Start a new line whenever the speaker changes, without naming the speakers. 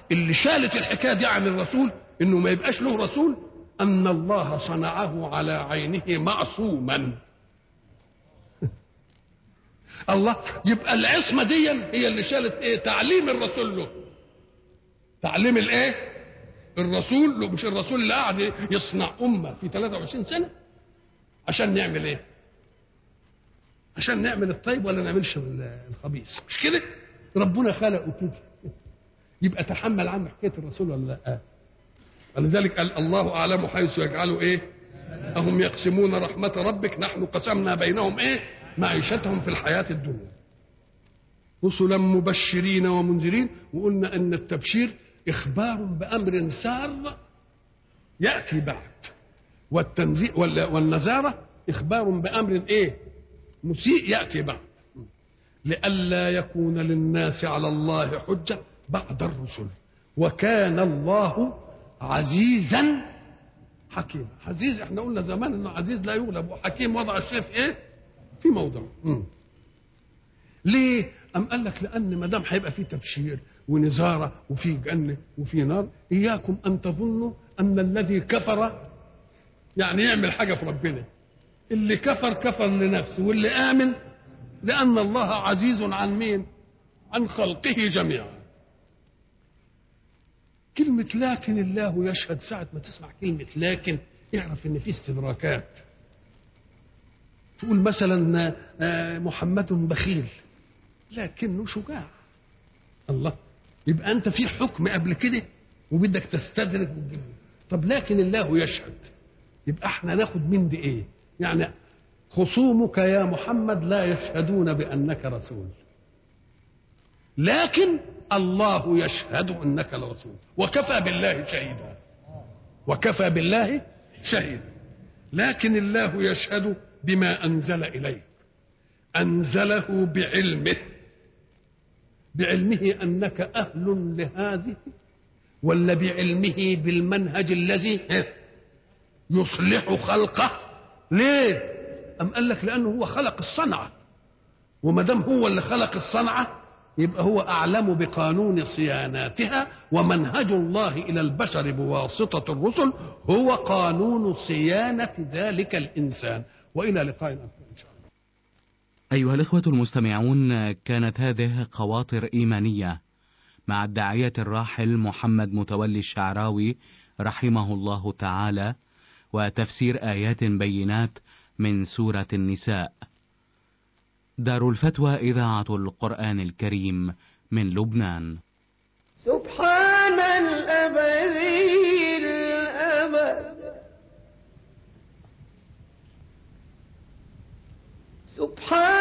اللي شالت الحكايه دي عن الرسول انه ما يبقاش له رسول ان الله صنعه على عينه معصوما الله يبقى العصمه دي هي اللي شالت ايه تعليم الرسول له تعليم الايه الرسول له مش الرسول اللي قاعد يصنع امه في 23 سنه عشان نعمل ايه عشان نعمل الطيب ولا نعملش الخبيث مش كده ربنا خلقه كده يبقى تحمل عنه حكايه الرسول ولا لا ولذلك قال الله اعلم حيث يجعله ايه اهم يقسمون رحمه ربك نحن قسمنا بينهم ايه معيشتهم في الحياه الدنيا رسلا مبشرين ومنذرين وقلنا ان التبشير اخبار بامر سار ياتي بعد والتنزيل والنزاره اخبار بامر ايه مسيء ياتي بعد لئلا يكون للناس على الله حجه بعد الرسل وكان الله عزيزا حكيما عزيز احنا قلنا زمان انه عزيز لا يغلب وحكيم وضع الشيء في ايه في موضعه ليه أم قال لك لأن ما دام هيبقى في تبشير ونزارة وفي جنة وفي نار إياكم أن تظنوا أن الذي كفر يعني يعمل حاجة في ربنا اللي كفر كفر لنفسه واللي آمن لأن الله عزيز عن مين عن خلقه جميعا كلمة لكن الله يشهد ساعة ما تسمع كلمة لكن اعرف ان في استدراكات تقول مثلا محمد بخيل لكنه شجاع الله يبقى انت في حكم قبل كده وبدك تستدرك وتجيب طب لكن الله يشهد يبقى احنا ناخد من دي ايه يعني خصومك يا محمد لا يشهدون بانك رسول لكن الله يشهد انك لرسول وكفى بالله شهيدا وكفى بالله شهيدا لكن الله يشهد بما انزل اليك انزله بعلمه بعلمه انك اهل لهذه ولا بعلمه بالمنهج الذي يصلح خلقه ليه ام قال لك لانه هو خلق الصنعه وما دام هو اللي خلق الصنعه يبقى هو اعلم بقانون صياناتها ومنهج الله الى البشر بواسطه الرسل هو قانون صيانه ذلك الانسان والى لقاء اخر ان شاء الله
أيها الإخوة المستمعون كانت هذه خواطر إيمانية مع الداعية الراحل محمد متولي الشعراوي رحمه الله تعالى وتفسير آيات بينات من سورة النساء. دار الفتوى إذاعة القرآن الكريم من لبنان.
سبحان الأبدي الأبد سبحان